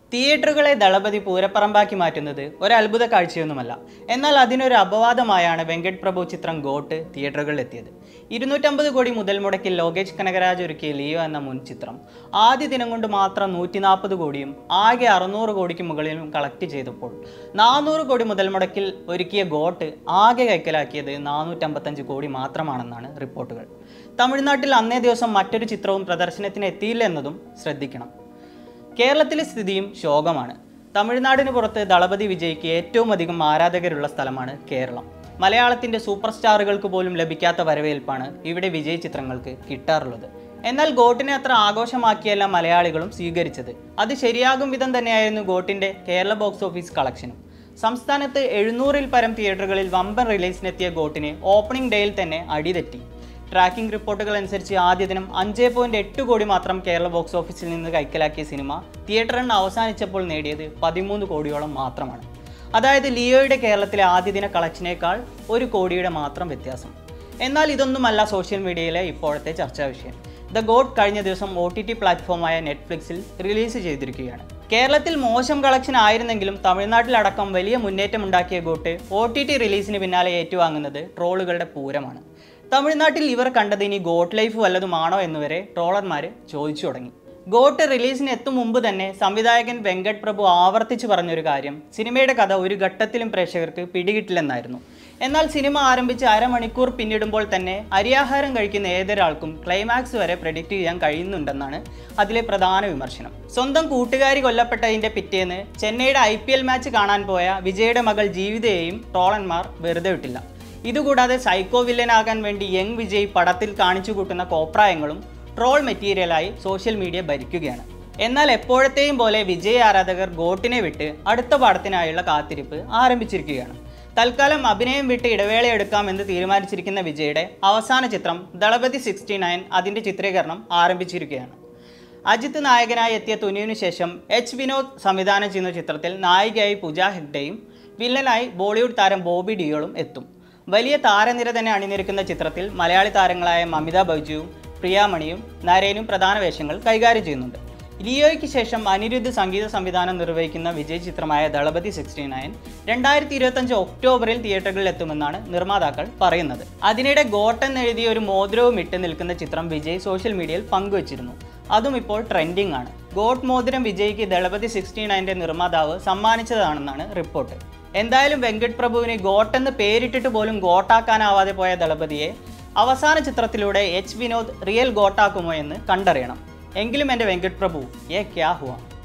തിയേറ്ററുകളെ ദളപതി പൂരപ്പറമ്പാക്കി മാറ്റുന്നത് ഒരു അത്ഭുത കാഴ്ചയൊന്നുമല്ല എന്നാൽ അതിനൊരു അപവാദമായാണ് വെങ്കട് പ്രഭു ചിത്രം ഗോട്ട് തിയേറ്ററുകളിൽ എത്തിയത് ഇരുന്നൂറ്റമ്പത് കോടി മുതൽ മുടക്കിൽ ലോകേഷ് കനകരാജ് ഒരുക്കിയ ലിയോ എന്ന മുൻ ചിത്രം ആദ്യ ദിനം കൊണ്ട് മാത്രം നൂറ്റി നാൽപ്പത് കോടിയും ആകെ അറുന്നൂറ് കോടിക്ക് മുകളിലും കളക്ട് ചെയ്തപ്പോൾ നാനൂറ് കോടി മുതൽ മുടക്കിൽ ഒരുക്കിയ ഗോട്ട് ആകെ കൈക്കലാക്കിയത് നാനൂറ്റമ്പത്തഞ്ച് കോടി മാത്രമാണെന്നാണ് റിപ്പോർട്ടുകൾ തമിഴ്നാട്ടിൽ അന്നേ ദിവസം മറ്റൊരു ചിത്രവും പ്രദർശനത്തിന് എത്തിയില്ല എന്നതും ശ്രദ്ധിക്കണം കേരളത്തിലെ സ്ഥിതിയും ശോകമാണ് തമിഴ്നാടിന് പുറത്ത് ദളപതി വിജയ്ക്ക് ഏറ്റവും അധികം ആരാധകരുള്ള സ്ഥലമാണ് കേരളം മലയാളത്തിന്റെ സൂപ്പർ സ്റ്റാറുകൾക്ക് പോലും ലഭിക്കാത്ത വരവേൽപ്പാണ് ഇവിടെ വിജയ് ചിത്രങ്ങൾക്ക് കിട്ടാറുള്ളത് എന്നാൽ ഗോട്ടിനെ അത്ര ആഘോഷമാക്കിയല്ല മലയാളികളും സ്വീകരിച്ചത് അത് ശരിയാകും വിധം തന്നെയായിരുന്നു ഗോട്ടിന്റെ കേരള ബോക്സ് ഓഫീസ് കളക്ഷനും സംസ്ഥാനത്ത് എഴുന്നൂറിൽ പരം തിയേറ്ററുകളിൽ വമ്പൻ റിലീസിനെത്തിയ ഗോട്ടിന് ഓപ്പണിംഗ് ഡേയിൽ തന്നെ അടിതെറ്റി ട്രാക്കിംഗ് റിപ്പോർട്ടുകൾ അനുസരിച്ച് ആദ്യ ദിനം അഞ്ച് പോയിന്റ് എട്ട് കോടി മാത്രം കേരള ബോക്സ് ഓഫീസിൽ നിന്ന് കൈക്കലാക്കിയ സിനിമ തിയേറ്റർ എണ്ണം അവസാനിച്ചപ്പോൾ നേടിയത് പതിമൂന്ന് കോടിയോളം മാത്രമാണ് അതായത് ലിയോയുടെ കേരളത്തിലെ ആദ്യ ദിന കളക്ഷനേക്കാൾ ഒരു കോടിയുടെ മാത്രം വ്യത്യാസം എന്നാൽ ഇതൊന്നുമല്ല സോഷ്യൽ മീഡിയയിലെ ഇപ്പോഴത്തെ ചർച്ചാ വിഷയം ദ ഗോഡ് കഴിഞ്ഞ ദിവസം ഒ ടി ടി പ്ലാറ്റ്ഫോമായ നെറ്റ്ഫ്ലിക്സിൽ റിലീസ് ചെയ്തിരിക്കുകയാണ് കേരളത്തിൽ മോശം കളക്ഷൻ ആയിരുന്നെങ്കിലും തമിഴ്നാട്ടിലടക്കം വലിയ മുന്നേറ്റം ഉണ്ടാക്കിയ ഗോട്ട് ഒ ടി ടി റിലീസിന് പിന്നാലെ ഏറ്റുവാങ്ങുന്നത് ട്രോളുകളുടെ പൂരമാണ് തമിഴ്നാട്ടിൽ ഇവർ കണ്ടത് ഇനി ഗോട്ട് ലൈഫ് വല്ലതുമാണോ എന്നുവരെ ട്രോളർമാർ ചോദിച്ചു തുടങ്ങി ഗോട്ട് റിലീസിന് എത്തും മുമ്പ് തന്നെ സംവിധായകൻ വെങ്കട് പ്രഭു ആവർത്തിച്ചു പറഞ്ഞൊരു കാര്യം സിനിമയുടെ കഥ ഒരു ഘട്ടത്തിലും പ്രേക്ഷകർക്ക് പിടികിട്ടില്ലെന്നായിരുന്നു എന്നാൽ സിനിമ ആരംഭിച്ച് അരമണിക്കൂർ പിന്നിടുമ്പോൾ തന്നെ അരിയാഹാരം കഴിക്കുന്ന ഏതൊരാൾക്കും ക്ലൈമാക്സ് വരെ പ്രഡിക്റ്റ് ചെയ്യാൻ കഴിയുന്നുണ്ടെന്നാണ് അതിലെ പ്രധാന വിമർശനം സ്വന്തം കൂട്ടുകാരി കൊല്ലപ്പെട്ടതിന്റെ പിറ്റേന്ന് ചെന്നൈയുടെ ഐ മാച്ച് കാണാൻ പോയ വിജയുടെ മകൾ ജീവിതയെയും ട്രോളന്മാർ വെറുതെ വിട്ടില്ല ഇതുകൂടാതെ സൈക്കോ വില്ലനാകാൻ വേണ്ടി യങ് വിജയ് പടത്തിൽ കാണിച്ചു കൂട്ടുന്ന കോപ്രായങ്ങളും ട്രോൾ മെറ്റീരിയലായി സോഷ്യൽ മീഡിയ ഭരിക്കുകയാണ് എന്നാൽ എപ്പോഴത്തെയും പോലെ വിജയ് ആരാധകർ ഗോട്ടിനെ വിട്ട് അടുത്ത പടത്തിനായുള്ള കാത്തിരിപ്പ് ആരംഭിച്ചിരിക്കുകയാണ് തൽക്കാലം അഭിനയം വിട്ട് ഇടവേളയെടുക്കാമെന്ന് തീരുമാനിച്ചിരിക്കുന്ന വിജയുടെ അവസാന ചിത്രം ദളപതി സിക്സ്റ്റി നയൻ അതിൻ്റെ ചിത്രീകരണം ആരംഭിച്ചിരിക്കുകയാണ് അജിത്ത് നായകനായി എത്തിയ തുനിവിനു ശേഷം എച്ച് വിനോദ് സംവിധാനം ചെയ്യുന്ന ചിത്രത്തിൽ നായികയായി പൂജ ഹെഗ്ഡെയും വില്ലനായി ബോളിവുഡ് താരം ബോബി ഡിയോളും എത്തും വലിയ താരനിര തന്നെ അണിനിരക്കുന്ന ചിത്രത്തിൽ മലയാളി താരങ്ങളായ മമിത ബൈജുവും പ്രിയാമണിയും നരേനും പ്രധാന വേഷങ്ങൾ കൈകാര്യം ചെയ്യുന്നുണ്ട് ലിയോയ്ക്ക് ശേഷം അനിരുദ്ധ് സംഗീത സംവിധാനം നിർവഹിക്കുന്ന വിജയ് ചിത്രമായ ദളപതി സിക്സ്റ്റി നയൻ രണ്ടായിരത്തി ഇരുപത്തഞ്ച് ഒക്ടോബറിൽ തിയേറ്ററുകളിൽ എത്തുമെന്നാണ് നിർമ്മാതാക്കൾ പറയുന്നത് അതിനിടെ ഗോട്ടൻ എഴുതിയ ഒരു മോതിരവും ഇട്ട് നിൽക്കുന്ന ചിത്രം വിജയ് സോഷ്യൽ മീഡിയയിൽ പങ്കുവച്ചിരുന്നു അതും ഇപ്പോൾ ട്രെൻഡിംഗ് ആണ് ഗോട്ട് മോതിരം വിജയ്ക്ക് ദളപതി സിക്സ്റ്റി നയൻ്റെ നിർമ്മാതാവ് സമ്മാനിച്ചതാണെന്നാണ് റിപ്പോർട്ട് എന്തായാലും വെങ്കട് പ്രഭുവിന് ഗോട്ട് എന്ന് പേരിട്ടിട്ട് പോലും ഗോട്ടാക്കാനാവാതെ പോയ ദളപതിയെ അവസാന ചിത്രത്തിലൂടെ എച്ച് വിനോദ് റിയൽ ഗോട്ടാക്കുമോ എന്ന് കണ്ടറിയണം എങ്കിലും എൻ്റെ വെങ്കട് പ്രഭു ഏ ക്യാ ഹുവാ